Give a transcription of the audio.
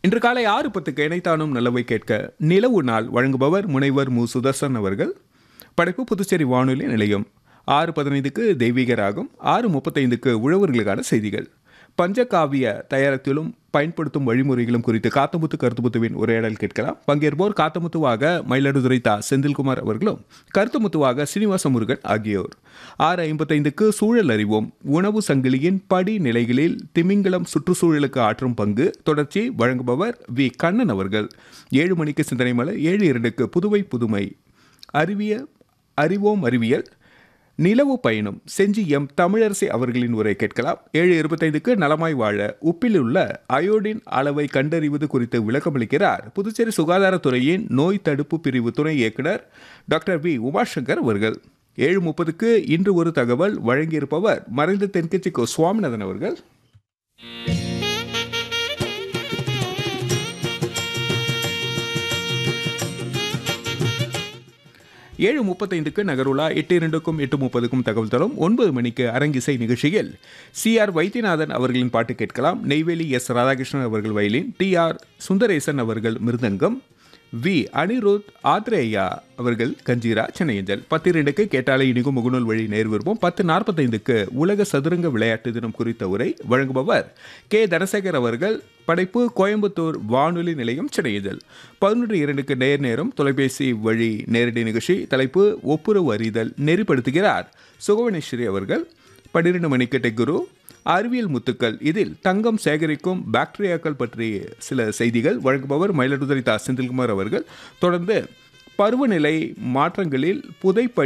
இன்று காலை ஆறு பத்துக்கு இணைத்தானும் நல்லவை கேட்க நிலவு நாள் வழங்குபவர் முனைவர் மு சுதர்சன் அவர்கள் படைப்பு புதுச்சேரி வானொலி நிலையம் ஆறு பதினைந்துக்கு தெய்வீக ராகம் ஆறு முப்பத்தைந்துக்கு உழவர்களுக்கான செய்திகள் பஞ்சகாவிய தயாரித்திலும் பயன்படுத்தும் வழிமுறைகளும் குறித்து காத்தமுத்து கருத்துமுத்துவின் உரையாடல் கேட்கலாம் பங்கேற்போர் காத்தமுத்துவாக மயிலாடுதுறை தா செந்தில்குமார் அவர்களும் கருத்துமுத்துவாக சீனிவாச முருகன் ஆகியோர் ஆறு ஐம்பத்தைந்துக்கு சூழல் அறிவோம் உணவு சங்கிலியின் படி நிலைகளில் திமிங்கலம் சுற்றுச்சூழலுக்கு ஆற்றும் பங்கு தொடர்ச்சி வழங்குபவர் வி கண்ணன் அவர்கள் ஏழு மணிக்கு சிந்தனை மலை ஏழு இரண்டுக்கு புதுவை புதுமை அறிவிய அறிவோம் அறிவியல் நிலவு பயணம் செஞ்சி எம் தமிழரசி அவர்களின் உரை கேட்கலாம் ஏழு இருபத்தைந்துக்கு நலமாய் வாழ உப்பில் உள்ள அயோடின் அளவை கண்டறிவது குறித்து விளக்கமளிக்கிறார் புதுச்சேரி சுகாதாரத்துறையின் நோய் தடுப்பு பிரிவு துணை இயக்குனர் டாக்டர் வி உமாசங்கர் அவர்கள் ஏழு முப்பதுக்கு இன்று ஒரு தகவல் வழங்கியிருப்பவர் மறைந்த தென்கட்சி கோ சுவாமிநாதன் அவர்கள் ஏழு முப்பத்தைந்துக்கு நகருலா எட்டு இரண்டுக்கும் எட்டு முப்பதுக்கும் தகவல் தரும் ஒன்பது மணிக்கு அரங்கிசை நிகழ்ச்சியில் சி ஆர் வைத்தியநாதன் அவர்களின் பாட்டு கேட்கலாம் நெய்வேலி எஸ் ராதாகிருஷ்ணன் அவர்கள் வயலின் டி ஆர் சுந்தரேசன் அவர்கள் மிருதங்கம் வி அனிருத் ஆத்ரேயா அவர்கள் கஞ்சீரா சென்னையஞ்சல் பத்து இரண்டுக்கு கேட்டாலே இனிக்கும் முகநூல் வழி நேர் விருப்பம் பத்து நாற்பத்தைந்துக்கு உலக சதுரங்க விளையாட்டு தினம் குறித்த உரை வழங்குபவர் கே தனசேகர் அவர்கள் படைப்பு கோயம்புத்தூர் வானொலி நிலையம் சென்னையஞ்சல் பதினொன்று இரண்டுக்கு நேர் நேரம் தொலைபேசி வழி நேரடி நிகழ்ச்சி தலைப்பு ஒப்புரவு அறிதல் நெறிப்படுத்துகிறார் சுகவனேஸ்வரி அவர்கள் பன்னிரெண்டு மணிக்கு டெக்குரு அறிவியல் முத்துக்கள் இதில் தங்கம் சேகரிக்கும் பாக்டீரியாக்கள் பற்றிய சில செய்திகள் வழங்குபவர் மயிலாடுதுறை தா செந்தில்குமார் அவர்கள் தொடர்ந்து பருவநிலை மாற்றங்களில் புதைப்படி